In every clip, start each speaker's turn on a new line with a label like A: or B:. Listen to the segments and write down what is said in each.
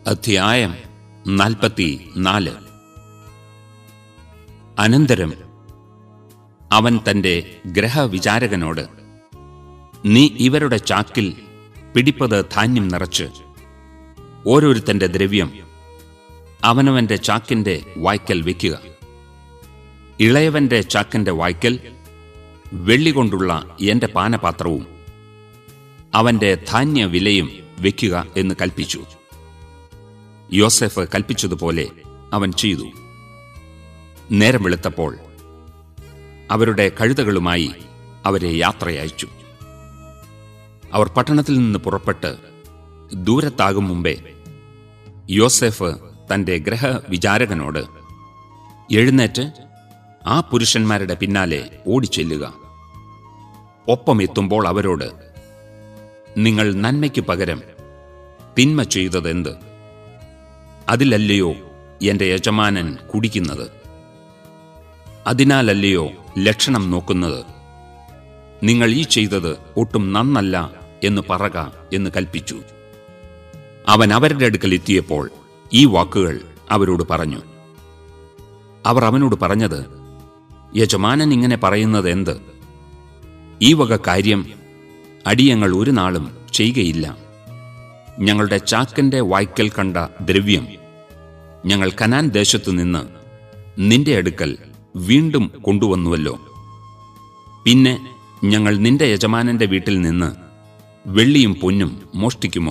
A: അധ്യായം നാൽപ്പത്തി നാല് അനന്തരം അവൻ തന്റെ ഗ്രഹവിചാരകനോട് നീ ഇവരുടെ ചാക്കിൽ പിടിപ്പത് ധാന്യം നിറച്ച് ഓരോരുത്തന്റെ ദ്രവ്യം അവനവന്റെ ചാക്കിന്റെ വായ്ക്കൽ വെക്കുക ഇളയവന്റെ ചാക്കിന്റെ വായ്ക്കൽ വെള്ളി കൊണ്ടുള്ള എന്റെ പാനപാത്രവും അവന്റെ ധാന്യ വിലയും വെക്കുക എന്ന് കൽപ്പിച്ചു യോസെഫ് കൽപ്പിച്ചതുപോലെ അവൻ ചെയ്തു നേരം വെളുത്തപ്പോൾ അവരുടെ കഴുതകളുമായി അവരെ യാത്രയയച്ചു അവർ പട്ടണത്തിൽ നിന്ന് പുറപ്പെട്ട് ദൂരത്താകും മുമ്പേ യോസെഫ് തന്റെ ഗ്രഹവിചാരകനോട് എഴുന്നേറ്റ് ആ പുരുഷന്മാരുടെ പിന്നാലെ ഓടിച്ചെല്ലുക ഒപ്പം എത്തുമ്പോൾ അവരോട് നിങ്ങൾ നന്മയ്ക്ക് പകരം തിന്മ ചെയ്തതെന്ത് അതിലല്ലയോ എന്റെ യജമാനൻ കുടിക്കുന്നത് അതിനാലല്ലയോ ലക്ഷണം നോക്കുന്നത് നിങ്ങൾ ഈ ചെയ്തത് ഒട്ടും നന്നല്ല എന്ന് പറക എന്ന് കൽപ്പിച്ചു അവൻ അവരുടെ അടുക്കൽ എത്തിയപ്പോൾ ഈ വാക്കുകൾ അവരോട് പറഞ്ഞു അവർ അവനോട് പറഞ്ഞത് യജമാനൻ ഇങ്ങനെ പറയുന്നത് എന്ത് ഈ വക കാര്യം അടിയങ്ങൾ ഒരു നാളും ചെയ്യുകയില്ല ഞങ്ങളുടെ ചാക്കിന്റെ വായ്ക്കൽ കണ്ട ദ്രവ്യം ഞങ്ങൾ കനാൻ ദേശത്തു നിന്ന് നിന്റെ അടുക്കൽ വീണ്ടും കൊണ്ടുവന്നുവല്ലോ പിന്നെ ഞങ്ങൾ നിന്റെ യജമാനന്റെ വീട്ടിൽ നിന്ന് വെള്ളിയും പൊന്നും മോഷ്ടിക്കുമോ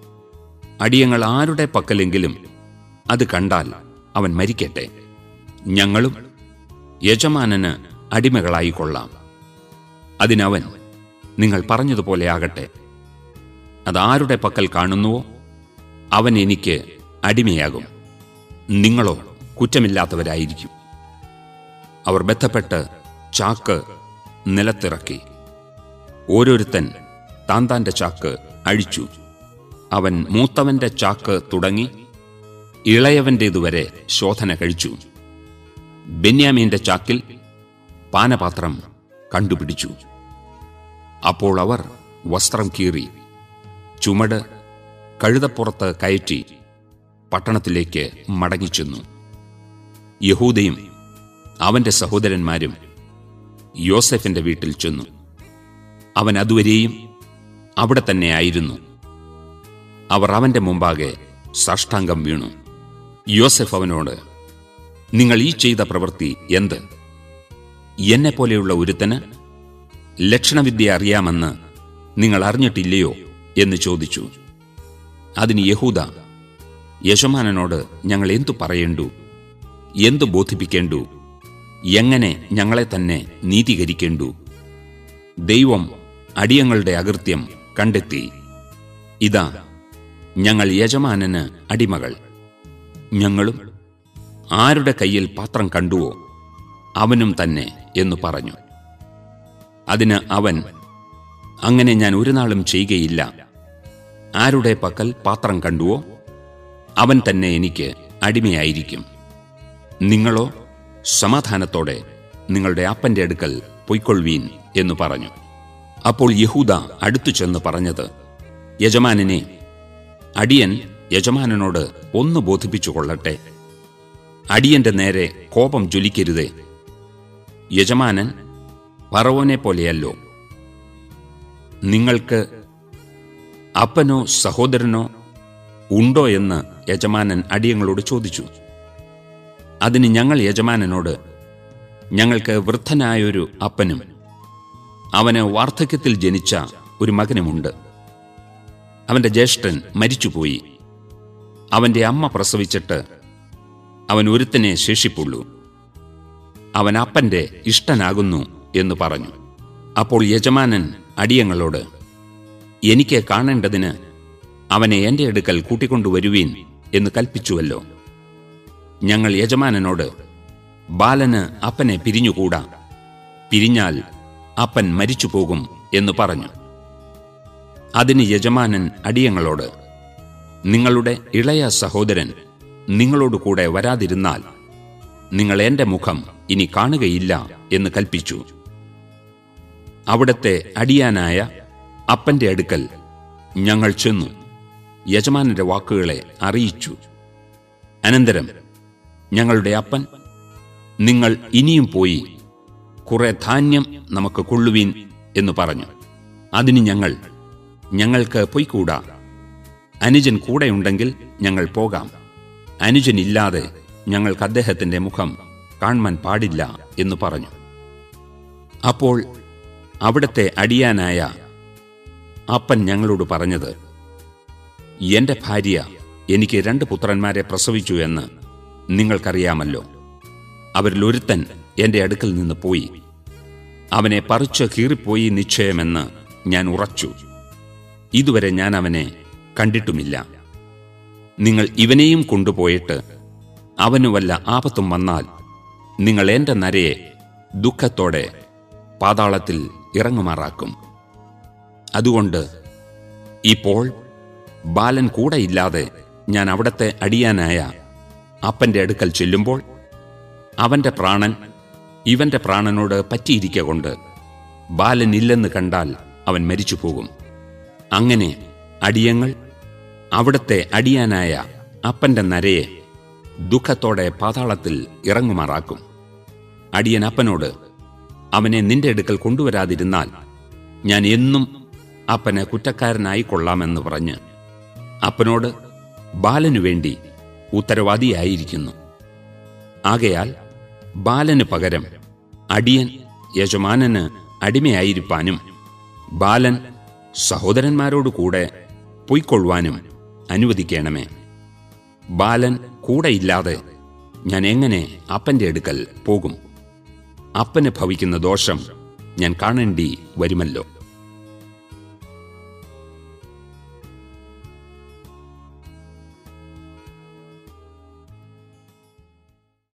A: അടിയങ്ങൾ ആരുടെ പക്കലെങ്കിലും അത് കണ്ടാൽ അവൻ മരിക്കട്ടെ ഞങ്ങളും യജമാനന് അടിമകളായി കൊള്ളാം അതിനവൻ നിങ്ങൾ പറഞ്ഞതുപോലെ ആകട്ടെ അതാരുടെ പക്കൽ കാണുന്നുവോ അവൻ എനിക്ക് അടിമയാകും നിങ്ങളോ കുറ്റമില്ലാത്തവരായിരിക്കും അവർ ബന്ധപ്പെട്ട് ചാക്ക് നിലത്തിറക്കി ഓരോരുത്തൻ താൻ താന്റെ ചാക്ക് അഴിച്ചു അവൻ മൂത്തവന്റെ ചാക്ക് തുടങ്ങി ഇളയവന്റേതുവരെ ശോധന കഴിച്ചു ബെന്യാമീന്റെ ചാക്കിൽ പാനപാത്രം കണ്ടുപിടിച്ചു അപ്പോൾ അവർ വസ്ത്രം കീറി ചുമട് കഴുതപ്പുറത്ത് കയറ്റി പട്ടണത്തിലേക്ക് മടങ്ങിച്ചെന്നു യഹൂദയും അവന്റെ സഹോദരന്മാരും യോസെഫിന്റെ വീട്ടിൽ ചെന്നു അവൻ അതുവരെയും അവിടെ തന്നെ ആയിരുന്നു അവർ അവന്റെ മുമ്പാകെ സാഷ്ടാംഗം വീണു യോസെഫ് അവനോട് നിങ്ങൾ ഈ ചെയ്ത പ്രവൃത്തി എന്ത് എന്നെപ്പോലെയുള്ള ഒരുത്തന് ലക്ഷണവിദ്യ അറിയാമെന്ന് നിങ്ങൾ അറിഞ്ഞിട്ടില്ലയോ എന്ന് ചോദിച്ചു അതിന് യഹൂദ യജമാനനോട് ഞങ്ങൾ എന്തു പറയേണ്ടു എന്തു ബോധിപ്പിക്കേണ്ടു എങ്ങനെ ഞങ്ങളെ തന്നെ നീതീകരിക്കേണ്ടു ദൈവം അടിയങ്ങളുടെ അകൃത്യം കണ്ടെത്തി ഇതാ ഞങ്ങൾ യജമാനന് അടിമകൾ ഞങ്ങളും ആരുടെ കയ്യിൽ പാത്രം കണ്ടുവോ അവനും തന്നെ എന്നു പറഞ്ഞു അതിന് അവൻ അങ്ങനെ ഞാൻ ഒരു നാളും ചെയ്യുകയില്ല ആരുടെ പക്കൽ പാത്രം കണ്ടുവോ അവൻ തന്നെ എനിക്ക് അടിമയായിരിക്കും നിങ്ങളോ സമാധാനത്തോടെ നിങ്ങളുടെ അപ്പന്റെ അടുക്കൽ പൊയ്ക്കൊള്ളുവീൻ എന്നു പറഞ്ഞു അപ്പോൾ യഹൂദ അടുത്തു ചെന്ന് പറഞ്ഞത് യജമാനനെ അടിയൻ യജമാനനോട് ഒന്ന് ബോധിപ്പിച്ചു കൊള്ളട്ടെ അടിയന്റെ നേരെ കോപം ജ്വലിക്കരുതേ യജമാനൻ പറവോനെ പോലെയല്ലോ നിങ്ങൾക്ക് അപ്പനോ സഹോദരനോ ഉണ്ടോ എന്ന് യജമാനൻ അടിയങ്ങളോട് ചോദിച്ചു അതിന് ഞങ്ങൾ യജമാനനോട് ഞങ്ങൾക്ക് വൃദ്ധനായൊരു അപ്പനും അവന് വാർദ്ധക്യത്തിൽ ജനിച്ച ഒരു മകനുമുണ്ട് അവന്റെ ജ്യേഷ്ഠൻ മരിച്ചുപോയി അവന്റെ അമ്മ പ്രസവിച്ചിട്ട് അവൻ ഒരുത്തനെ ശേഷിപ്പുള്ളൂ അവൻ അപ്പന്റെ ഇഷ്ടനാകുന്നു എന്ന് പറഞ്ഞു അപ്പോൾ യജമാനൻ അടിയങ്ങളോട് എനിക്ക് കാണേണ്ടതിന് അവനെ എന്റെ അടുക്കൽ കൂട്ടിക്കൊണ്ടുവരുവീൻ എന്ന് കൽപ്പിച്ചുവല്ലോ ഞങ്ങൾ യജമാനനോട് ബാലന് അപ്പനെ പിരിഞ്ഞുകൂടാ പിരിഞ്ഞാൽ അപ്പൻ മരിച്ചുപോകും എന്ന് പറഞ്ഞു അതിന് യജമാനൻ അടിയങ്ങളോട് നിങ്ങളുടെ ഇളയ സഹോദരൻ നിങ്ങളോട് കൂടെ വരാതിരുന്നാൽ നിങ്ങൾ എന്റെ മുഖം ഇനി കാണുകയില്ല എന്ന് കൽപ്പിച്ചു അവിടത്തെ അടിയാനായ അപ്പന്റെ അടുക്കൽ ഞങ്ങൾ ചെന്നു യജമാനന്റെ വാക്കുകളെ അറിയിച്ചു അനന്തരം ഞങ്ങളുടെ അപ്പൻ നിങ്ങൾ ഇനിയും പോയി കുറെ ധാന്യം നമുക്ക് കൊള്ളുവീൻ എന്ന് പറഞ്ഞു അതിന് ഞങ്ങൾ ഞങ്ങൾക്ക് പൊയ്ക്കൂടാ അനുജൻ കൂടെയുണ്ടെങ്കിൽ ഞങ്ങൾ പോകാം അനുജൻ ഇല്ലാതെ ഞങ്ങൾക്ക് അദ്ദേഹത്തിന്റെ മുഖം കാണുവാൻ പാടില്ല എന്ന് പറഞ്ഞു അപ്പോൾ അവിടത്തെ അടിയാനായ അപ്പൻ ഞങ്ങളോട് പറഞ്ഞത് എന്റെ ഭാര്യ എനിക്ക് രണ്ട് പുത്രന്മാരെ പ്രസവിച്ചു എന്ന് നിങ്ങൾക്കറിയാമല്ലോ അവരിൽ ഒരുത്തൻ എന്റെ അടുക്കൽ നിന്ന് പോയി അവനെ പറിച്ച് കീറിപ്പോയി നിശ്ചയമെന്ന് ഞാൻ ഉറച്ചു ഇതുവരെ ഞാൻ അവനെ കണ്ടിട്ടുമില്ല നിങ്ങൾ ഇവനെയും കൊണ്ടുപോയിട്ട് അവനു വല്ല ആപത്തും വന്നാൽ നിങ്ങൾ എന്റെ നരയെ ദുഃഖത്തോടെ പാതാളത്തിൽ ഇറങ്ങുമാറാക്കും അതുകൊണ്ട് ഇപ്പോൾ ബാലൻ കൂടെയില്ലാതെ ഞാൻ അവിടത്തെ അടിയാനായ അപ്പന്റെ അടുക്കൽ ചെല്ലുമ്പോൾ അവന്റെ പ്രാണൻ ഇവന്റെ പ്രാണനോട് പറ്റിയിരിക്ക കൊണ്ട് ബാലൻ ഇല്ലെന്ന് കണ്ടാൽ അവൻ മരിച്ചു പോകും അങ്ങനെ അടിയങ്ങൾ അവിടത്തെ അടിയാനായ അപ്പന്റെ നരയെ ദുഃഖത്തോടെ പാതാളത്തിൽ ഇറങ്ങുമാറാക്കും അടിയൻ അപ്പനോട് അവനെ നിന്റെ അടുക്കൽ കൊണ്ടുവരാതിരുന്നാൽ ഞാൻ എന്നും അപ്പന് കുറ്റക്കാരനായി കൊള്ളാമെന്ന് പറഞ്ഞ് അപ്പനോട് ബാലനു വേണ്ടി ഉത്തരവാദിയായിരിക്കുന്നു ആകയാൽ ബാലന് പകരം അടിയൻ യജമാനന് അടിമയായിരിക്കാനും ബാലൻ സഹോദരന്മാരോടു കൂടെ പൊയ്ക്കൊള്ളുവാനും അനുവദിക്കണമേ ബാലൻ കൂടെയില്ലാതെ ഞാൻ എങ്ങനെ അപ്പന്റെ അടുക്കൽ പോകും അപ്പന് ഭവിക്കുന്ന ദോഷം ഞാൻ കാണേണ്ടി വരുമല്ലോ